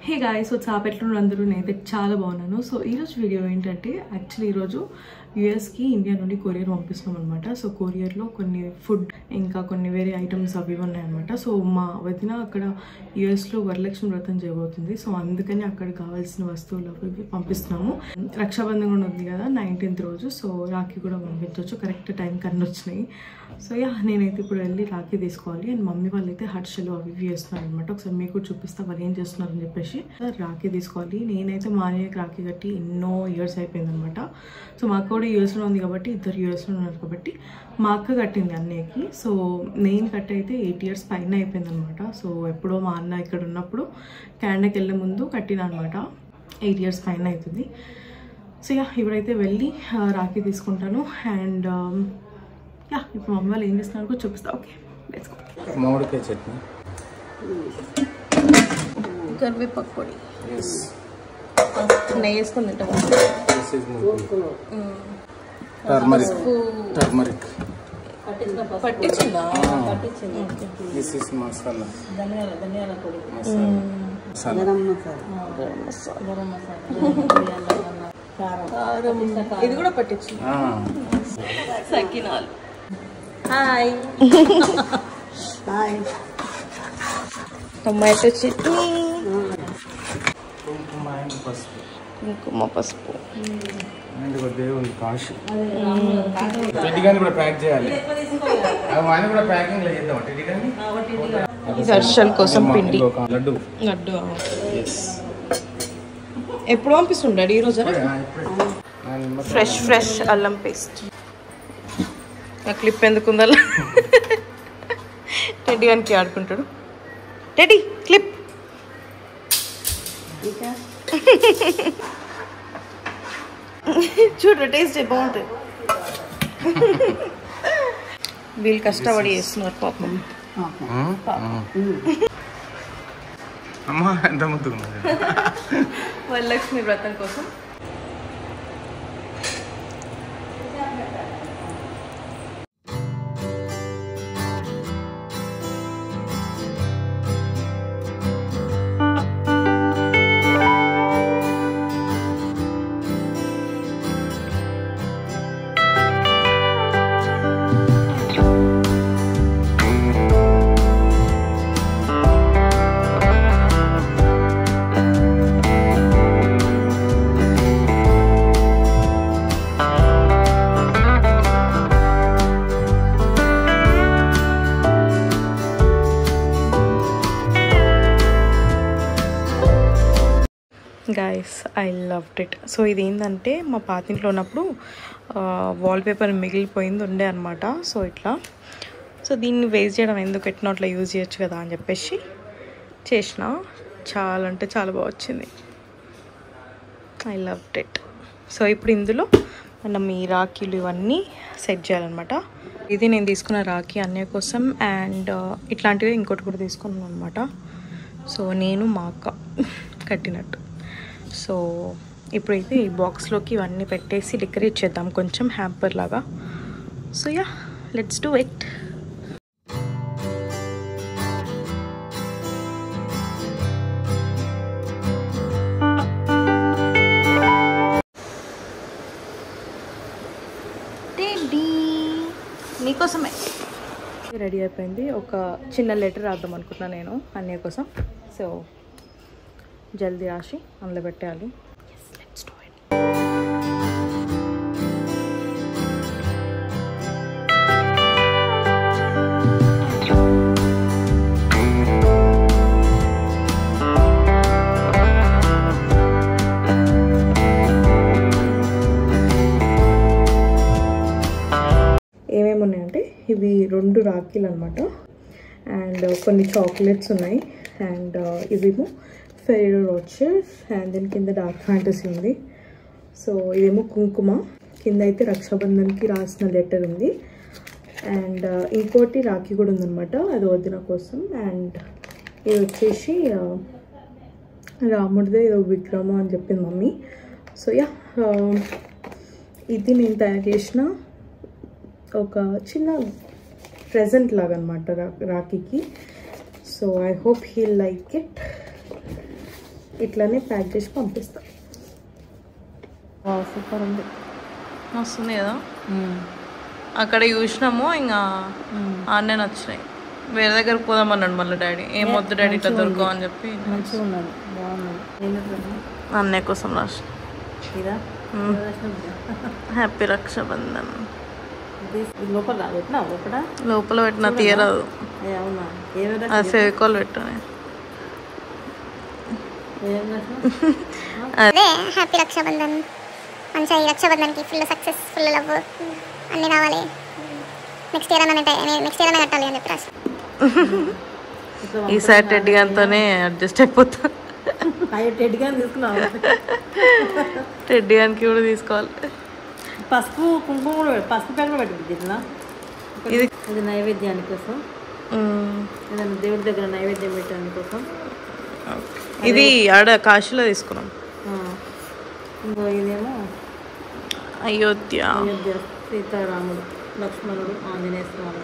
Hey guys వచ్చి ఎట్లున్నారు అందరూ నేనైతే చాలా బాగున్నాను సో ఈరోజు వీడియో ఏంటంటే యాక్చువల్లీ ఈరోజు యూఎస్కి ఇండియా నుండి కొరియర్ పంపిస్తున్నాం అనమాట సో కొరియర్లో కొన్ని ఫుడ్ ఇంకా కొన్ని వేరే ఐటమ్స్ అవి ఇవి ఉన్నాయన్నమాట సో మా వదిన అక్కడ యూఎస్లో వరలక్ష్మి వ్రతం చేయబోతుంది సో అందుకని అక్కడ కావాల్సిన వస్తువులు అవి ఇవి పంపిస్తున్నాము రక్షాబంధన్ కూడా ఉంది కదా నైన్టీన్త్ రోజు సో రాఖీ కూడా పంపించవచ్చు కరెక్ట్ టైం కన్నా వచ్చినాయి సో యా నేనైతే ఇప్పుడు వెళ్ళి రాఖీ తీసుకోవాలి అండ్ మమ్మీ వాళ్ళు అయితే హర్షలు అవి ఇవి చేస్తున్నారు అనమాట ఒకసారి మీకు కూడా చూపిస్తా వాళ్ళు ఏం చేస్తున్నారు అని చెప్పేసి రాఖీ తీసుకోవాలి నేనైతే మా అన్నయ్యకి రాఖీ కట్టి ఎన్నో ఇయర్స్ అయిపోయింది అనమాట సో మా అక్క కూడా యూఎస్లో ఉంది కాబట్టి ఇద్దరు యూఎస్లో ఉన్నారు కాబట్టి మా అక్క కట్టింది అన్నయ్యకి సో నేను కట్టి అయితే ఎయిట్ ఇయర్స్ పైన అయిపోయింది అనమాట సో ఎప్పుడో మా అన్న ఇక్కడ ఉన్నప్పుడు కెనడాకి వెళ్ళే ముందు కట్టిన అనమాట ఎయిట్ ఇయర్స్ పైన అవుతుంది సో యా ఇప్పుడైతే వెళ్ళి ఆ, రాఖీ తీసుకుంటాను అండ్ యా ఇప్పుడు మమ్మీ వాళ్ళు ఏం చేస్తున్నారు కూడా చూపిస్తా ఓకే లెట్స్ గో మామిడికాయ చట్నీ కరివేపాకు పొడి నెయ్యి వేసుకొని తింటాము టర్మరిక్ టర్మరిక్ పట్టించిందా దిస్ ఇస్ మసాలా మసాలా ఇది కూడా పట్టించింది ఆ, సకినాలు హాయ్ టొమాటో చట్నీ కుంకుమ and పసుపు కుంకుమ పసుపు అండ్ ఒక దేవుని కాశీ టెడ్డి గాని కూడా ప్యాక్ చేయాలి అవి ఆయన కూడా ప్యాకింగ్ లో చేద్దాం టెడ్డి గాని ఇది హర్షల్ కోసం పిండి ఇంకొక లడ్డు లడ్డు ఎప్పుడు పంపిస్తుండాడు ఈ రోజు ఫ్రెష్ ఫ్రెష్ అల్లం పేస్ట్ ఆ క్లిప్ ఎందుకుందా టెడ్డి గానికి ఆడుకుంటాడు టెడ్డి క్లిప్ చూడు టేస్ట్ బాగుంటుంది వీళ్ళు కష్టపడి చేస్తున్నారు పాపం అమ్మా ఎంత ముద్దుగా ఉన్నది. వరలక్ష్మి వ్రతం కోసం guys I loved it so ఇది ఏంటంటే మా పాతింట్లో ఉన్నప్పుడు వాల్పేపర్ మిగిలిపోయింది ఉండే అనమాట సో ఇట్లా సో దీన్ని వేస్ట్ చేయడం ఎందుకు ఎట్లా అట్లా యూజ్ చేయొచ్చు కదా అని చెప్పేసి చేసిన చాలా అంటే చాలా బాగా వచ్చింది ఐ లవ్డ్ ఇట్ సో ఇప్పుడు ఇందులో మనం ఈ రాఖీలు ఇవన్నీ సెట్ చేయాలన్నమాట ఇది నేను తీసుకున్న రాఖీ అన్నయ్య కోసం అండ్ ఇట్లాంటివి ఇంకోటి కూడా తీసుకున్నాను అనమాట సో నేను మా అక్క కట్టినట్టు సో ఇప్పుడైతే ఈ బాక్స్లోకి ఇవన్నీ పెట్టేసి డెకరేట్ చేద్దాం కొంచెం హ్యాంపర్ లాగా so ya let's do it నీకోసమే రెడీ అయిపోయింది ఒక చిన్న లెటర్ రాద్దాం అనుకుంటున్నాను నేను అన్నయ్య కోసం సో జల్దీ రాసి అందులో పెట్టేయాలి ఏమేమి ఉన్నాయంటే ఇవి రెండు రాఖీలు అనమాట అండ్ కొన్ని చాక్లెట్స్ ఉన్నాయి అండ్ ఇవేమో ఫెరో రోచెస్ అండ్ దీని కింద డార్క్ ఫ్యాంటసీ ఉంది సో ఇదేమో కుంకుమ కింద అయితే రక్షాబంధన్కి రాసిన లెటర్ ఉంది అండ్ ఇంకోటి రాఖీ కూడా ఉందన్నమాట అది వదిన కోసం అండ్ ఇది వచ్చేసి ఆ, రాముడిదే ఏదో విక్రమ అని చెప్పింది మమ్మీ సో యా ఇది నేను తయారు చేసిన ఒక చిన్న ప్రెజెంట్ లాగా అనమాట రా రాఖీకి so I hope he like it ఇట్లానే ప్యాక్ చేసి పంపిస్తా సూపర్ ఉంది వస్తుంది కదా అక్కడ చూసినాము ఇంకా ఆన్నే నచ్చినాయి వేరే దగ్గరకు పోదామన్నాడు మళ్ళీ డాడీ ఏం వద్దు డాడీ ఇట్లా దొరకవు అని చెప్పి మంచిగా ఉన్నది బాగున్నది ఏంటంటే అన్నయ్య కోసం రాసిన ఇదా హ్యాపీ రక్షాబంధన్ ఇది లోపల రా- పెట్టినా లోపల లోపల పెట్టిన తీయరాదు ఏ అవునా ఏమి అది ఫెవికాల్ పెట్టాను ఏం రాసిన అదే హ్యాపీ రక్షాబంధన్ మంచిగా ఈ రక్షాబంధన్కి ఫుల్ సక్సెస్ ఫుల్ లవ్ అన్నీ రావాలి నెక్స్ట్ ఇయర్ అన్న నెక్స్ట్ ఇయర్ అన్న కట్టాలి అని చెప్పి రాసి ఈసారి టెడ్డి గారితోనే అడ్జస్ట్ అయిపోతా అయ్యో టెడ్గా తీసుకున్నావు టెడ్డి గారికి కూడా తీసుకోవాలి పసుపు కుంకుమ కూడా పెట్టు పసుపు ప్యాక్ కూడా పెట్టి జిల్లా ఇది ఇది నైవేద్యాని కోసం మ్, ఏదైనా దేవుడి దగ్గర నైవేద్యం పెట్టడానికి కోసం ఇది ఆడ కాశీలో తీసుకున్నాం ఆ. ఇంకో ఇదేమో అయోధ్య అయోధ్య సీతారాముడు లక్ష్మణుడు ఆంజనేయ స్వామి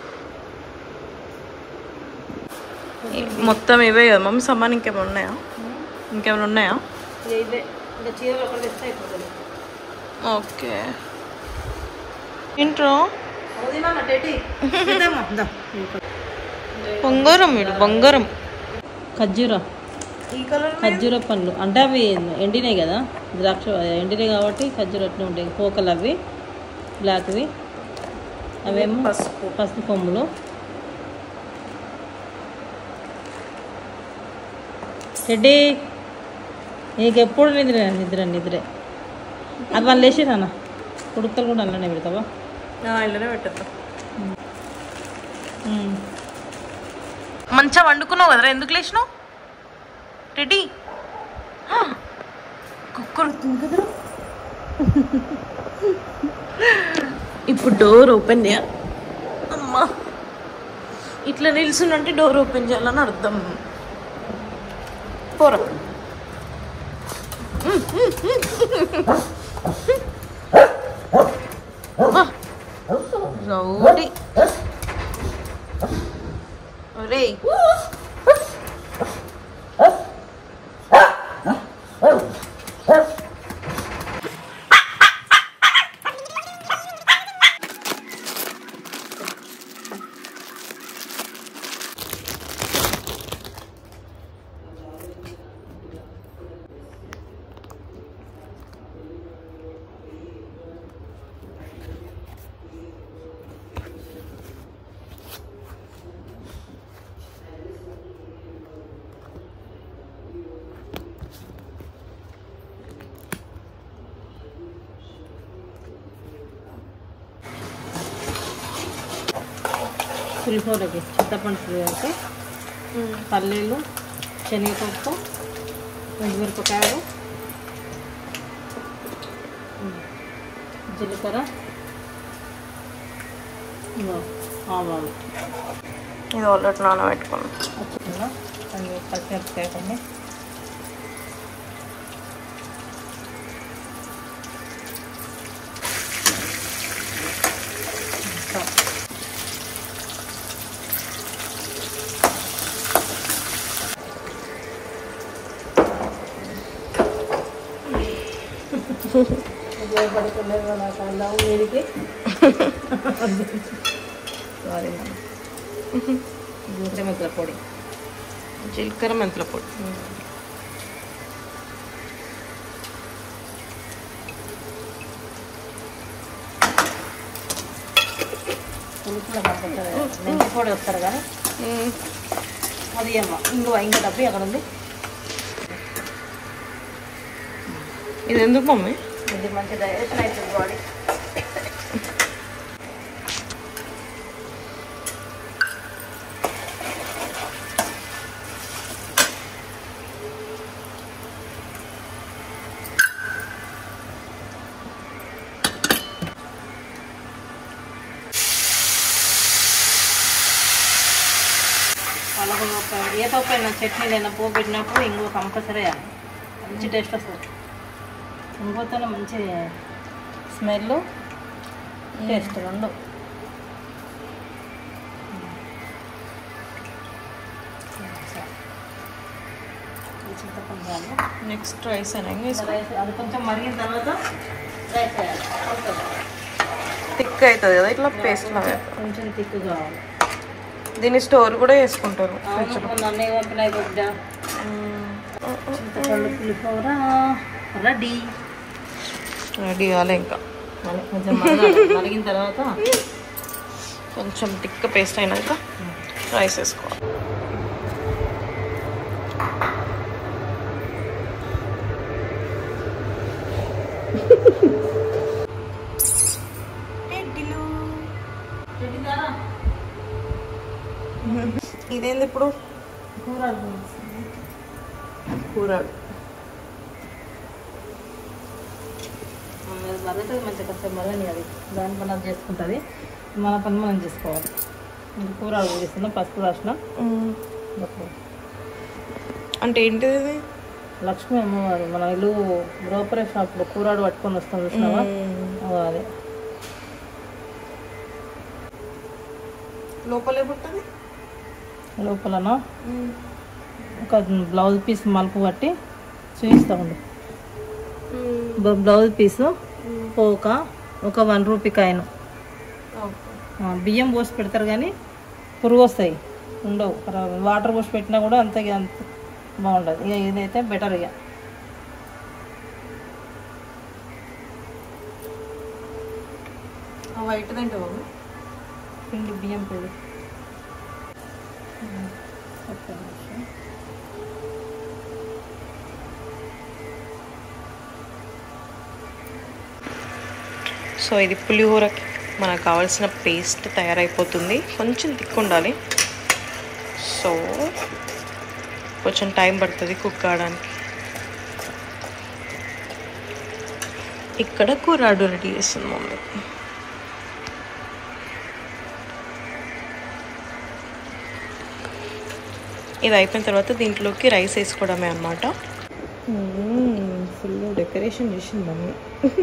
మొత్తం ఇవే కదా మమ్మీ సమ్మాన్ ఇంకేమైనా ఉన్నాయా ఇంకేమైనా ఉన్నాయా ఇదే ఇంకా చీరలు ఒకటి తెస్తే అయిపోతుంది ఓకే ఏంట్రో బంగారం వీడు బంగారం ఖర్జూర ఈ కలర్ ఖర్జూర పండ్లు అంటే అవి ఎండినాయి కదా ద్రాక్ష ఎండినాయి కాబట్టి ఖర్జూర అట్నే ఉంటాయి పోకలు అవి బ్లాక్వి అవేమో పసుపు. పసుపు కొమ్ములు రెడ్డి నీకు ఎప్పుడు నిద్ర నిద్ర నిద్రే అది వాళ్ళు వేసిరానా కుడుకలు కూడా అలానే పెడతావా ఇళ్ళనే పెట్టేద్దాం మంచిగా వండుకున్నావు కదరా ఎందుకు లేచినావు రెడీ కుక్కర్ వస్తుంది కదరా ఇప్పుడు డోర్ ఓపెన్ చేయాలి అమ్మా ఇట్లా నిల్చుందంటే డోర్ ఓపెన్ చేయాలని అర్థం పోరా రౌడీ ఒరేయ్ పులిహోరకి చింతపండు పులిహోరకి పల్లీలు శనగపప్పు మిరపకాయలు జీలకర్ర ఇగో ఆవాలు ఇది ఆల్రెడీ నానబెట్టుకున్నాం అచ్చుకున్నా కొన్ని పచ్చిమిరపకాయ కొన్ని ఉపయోగపడుతులేదు నాకు అన్నం వీడికి సారీ జీలకర్ర మెత్తల పొడి జీలకర్ర మెంతుల పొడి పులుసులో కాకపోతే మెంతి పొడి వస్తారు కానీ అది ఏమో ఇంకో ఇంకో డబ్బి అక్కడ ఉంది ఇది ఎందుకు మమ్మీ ఇది మంచి డైజెషన్ అవుతుంది బాడీ వాళ్ళకు ఒక ఏ తోపైన చట్నీ లేదా పోపు పెట్టినప్పుడు ఇంకో కంపల్సరీ వేయాలి. మంచి టేస్ట్ వస్తుంది ఇంకోతోనే మంచి స్మెల్ టేస్ట్ రెండు నెక్స్ట్ రైస్ అయినా రైస్ అది కొంచెం మరిగిన తర్వాత రైస్ వేయాలి అవుతుంది థిక్ అవుతుంది కదా ఇట్లా పేస్ట్ లాగా కొంచెం తిక్కు కావాలి దీన్ని స్టోర్ కూడా చేసుకుంటారు అవును అన్నయ్య పంపినాయి బిడ్డ చింతపండు పులిహోర రెడీ రెడీ కాలే ఇంకా మళ్ళీ కొంచెం మరగాలి. మరిగిన తర్వాత కొంచెం థిక్ పేస్ట్ అయినాక రైస్ వేసుకోవాలి ఇదేంది ఇప్పుడు కూర కూర మరుగుతుంది మంచిగా కాసేపు మరగని అది దాని పని అది చేసుకుంటుంది మన పని మనం చేసుకోవాలి ఇంక కూర అడుగు చేస్తున్నాం పసుపు రాసిన అంటే ఏంటిది ఇది లక్ష్మీ అమ్మవారు మన ఇల్లు గ్రోపరే షాప్లో కూరాడు పట్టుకొని వస్తాం చూసినావా ఓ అదే లోపలే పుట్టది లోపలన ఒక బ్లౌజ్ పీస్ మలుపు పట్టి చూపిస్తా ఉండు బ- బ్లౌజ్ పీసు పోక ఒక వన్ రూపీ కాయను ఆ, బియ్యం పోసి పెడతారు కానీ పురుగు వస్తాయి ఉండవు ర- వాటర్ పోసి పెట్టినా కూడా అంత అంత బాగుండదు ఇక ఇదైతే బెటర్ ఇక వైట్ తింటావు పిండి బియ్యం పిండి ఒక్క నిమిషం. సో ఇది పులిహోరకి మనకు కావాల్సిన పేస్ట్ తయారైపోతుంది కొంచెం తిక్కు ఉండాలి సో కొంచెం టైం పడుతుంది కుక్ కావడానికి ఇక్కడ కూరాడు రెడీ చేస్తుంది మమ్మీ ఇది అయిపోయిన తర్వాత దీంట్లోకి రైస్ వేసుకోవడమే అనమాట ఫుల్ డెకరేషన్ చేసింది మమ్మీ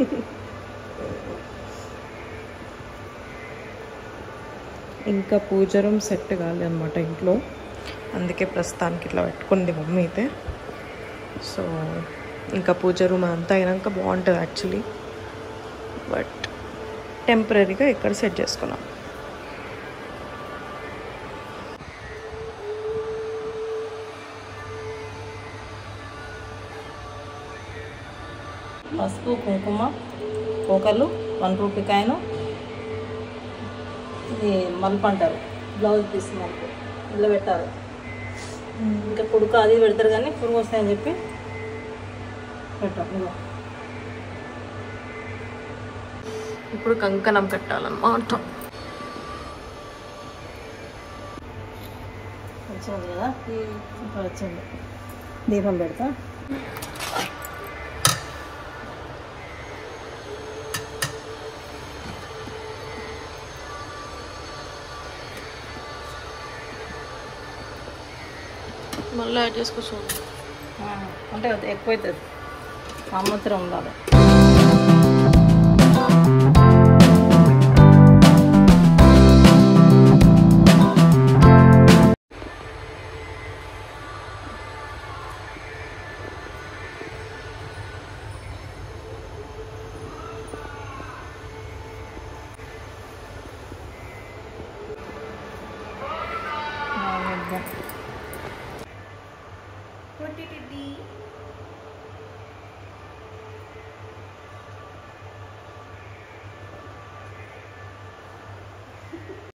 ఇంకా పూజ రూమ్ సెట్ కాలే అనమాట ఇంట్లో అందుకే ప్రస్తుతానికి ఇట్లా పెట్టుకుంది మమ్మీ అయితే సో ఇంకా పూజ రూమ్ అంతా అయినాక బాగుంటుంది యాక్చువల్లీ బట్ టెంపరీగా ఇక్కడ సెట్ చేసుకున్నాం పసుపు కుంకుమ పోకలు వన్ రూపీ కాయను ఇది మలుపు అంటారు బ్లౌజ్ పీస్ మలుపు ఇలా పెట్టారు ఇంకా కుడుక అది పెడతారు కానీ పురుగు వస్తాయని చెప్పి పెట్టాం ఇదిగో ఇప్పుడు కంకణం కట్టాలన్నమాట వచ్చింది కదా ఇప్పుడు వచ్చింది దీపం పెడతా మళ్ళీ యాడ్ చేసుకోవచ్చు ఆ, అంటే అది ఎక్కువ అవుతుంది సంవత్సరం ఉండాలి